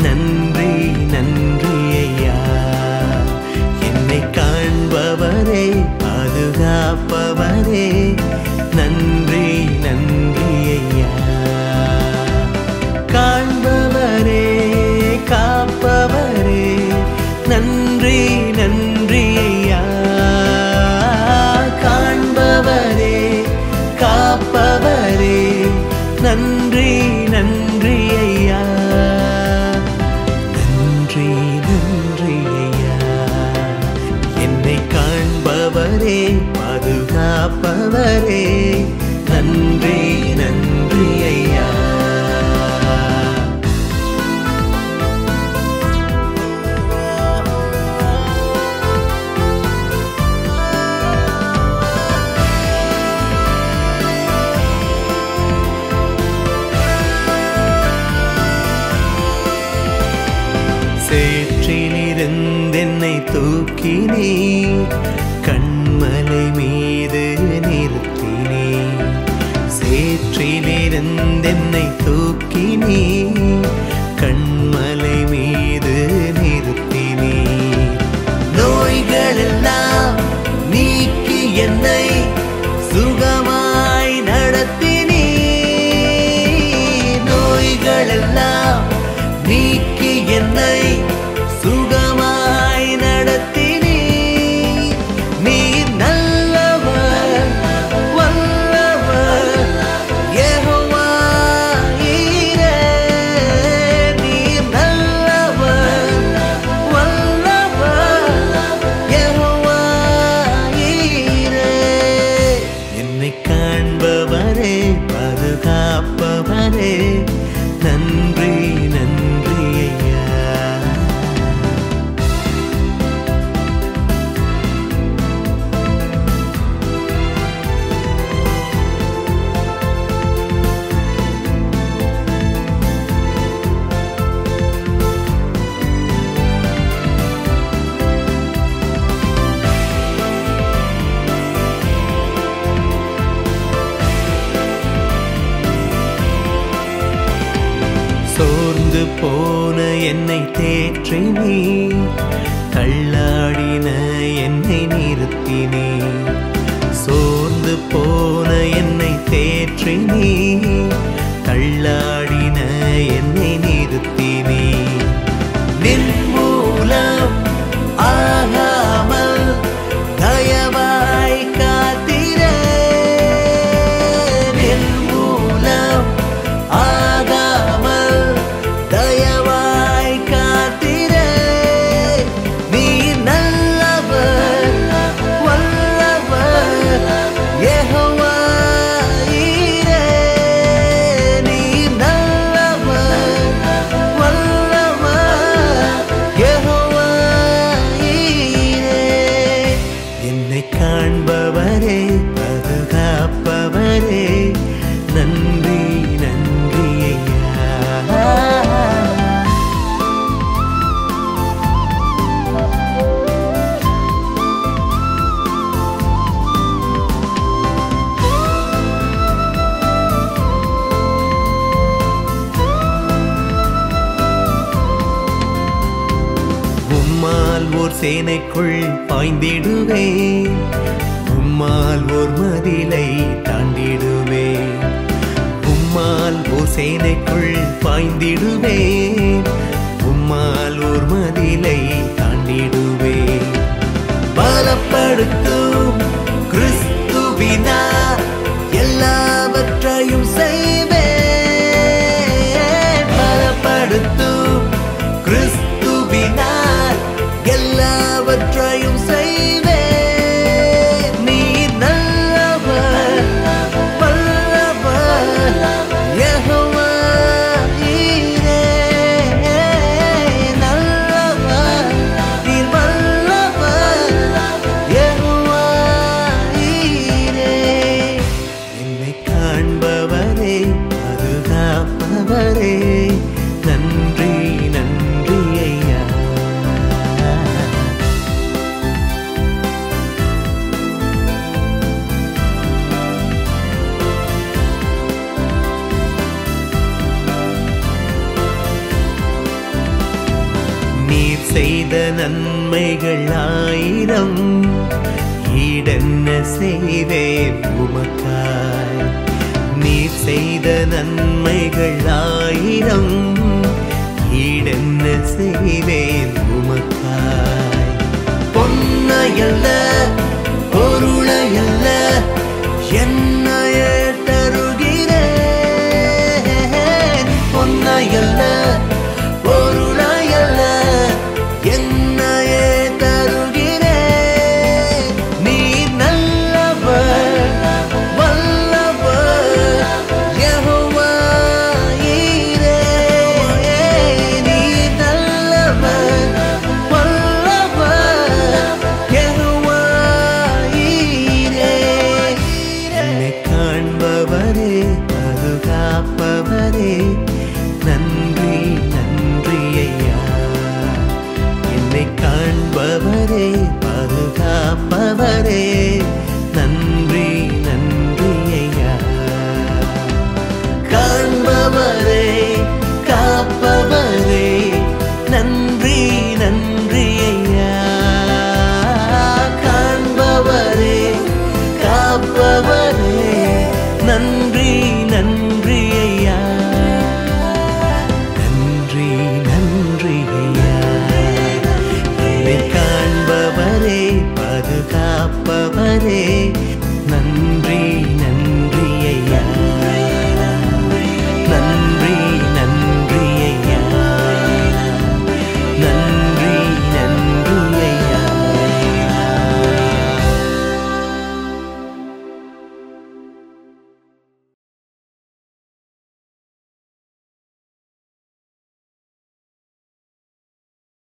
நன்றி நன்றி ஐயா என்னை காண்பவரே பாதுகாப்பவரே நன்றி நன்றி ஐயா காண்பவரே காப்பவரே நன்றி நன்றி ஐயா காண்பவரே காப்பவரே நன்றி நன்றி ஐயா நன்றி நன்றி ஐயா என்னை காண்பவரே பாதுகாப்பவரே நன்றி நன்றி ஐயா சேற்றிலிருந்தென்னை தூக்கினே கண்மலை மீது நிறுத்தினே சேற்றிலிருந்தென்னை தூக்கினே கண்மலை மீது நிறுத்தினே நோய்களெல்லாம் நீக்கி என்னை சுகமாய் நடத்தினே நோய்களெல்லாம் நீக்கி என்னை சுகமாய் நடத்தினே நீ நல்லவர் வல்லவர் யெகோவா ஈரே. நீ நல்லவர் வல்லவர் யெகோவா ஈரே. என்னை காண்பவரே பாதுகாப்பவரே நன்றி நன்றி ஐயா சோர்ந்து போன என்னை தேற்றினே தள்ளாடின என்னை நிறுத்தினே சோர்ந்து போன என்னை தேற்றினே தள்ளாடின என்னை நிறுத்தினே நின் மூலம் ஆகாமல் தயவாய் காத்திரே நின் மூலம் ஆகாமல் தயவாய் காத்திரே நீ நல்லவர் வல்லவர் யெகோவா ஈரே. நீ நல்லவர் வல்லவர் யெகோவா ஈரே. என்னை காண்பவரே பாதுகாப்பவரே நன்றி நன்றி ஐயா உம்மால் ஓர் சேனைக்குள் பாய்ந்திடுவேன் உம்மால் ஓர் மதிலை தாண்டிடுவேன் உம்மால் ஓர் சேனைக்குள் பாய்ந்திடுவேன் உம்மால் ஓர் மதிலை தாண்டிடுவேன் பலப்படுத்தும் கிறிஸ்துவினார் எல்லாவற்றையும் செய்வேன் பலப்படுத்தும் கிறிஸ்துவினார் எல்லாவற்றையும் செய்வேன் நீ நல்லவர் வல்லவர் யெகோவா ஈரே. நல்லவர் நீர் வல்லவர் யெகோவா ஈரே. என்னை காண்பவரே செய்த நன்மைகள் ஆயிரம் ஈடென்ன செய்வேன் உமக்காய் நீர் செய்த நன்மைகள் ஆயிரம் ஈடென்ன செய்வேன் உமக்காய் பொன்னையல்ல பொருளையல்ல என்னையே தருகிறேன் பொன்னையல்ல பொருளையல்ல என்னையே தருகிறேன் நீ நல்லவர் வல்லவர் யெகோவா ஈரே. நீ நல்லவர் வல்லவர் யெகோவா ஈரே. என்னை காண்பவரே பாதுகாப்பவரே நன்றி நன்றி ஐயா என்னை காண்பவரே பாதுகாப்பவரே நன்றி நன்றி ஐயா காண்பவரே காப்பவரே நன்றி நன்றி ஐயா காண்பவரே காப்பவரே நன்றி நன்றி ஐயா நன்றி நன்றி ஐயா என்னை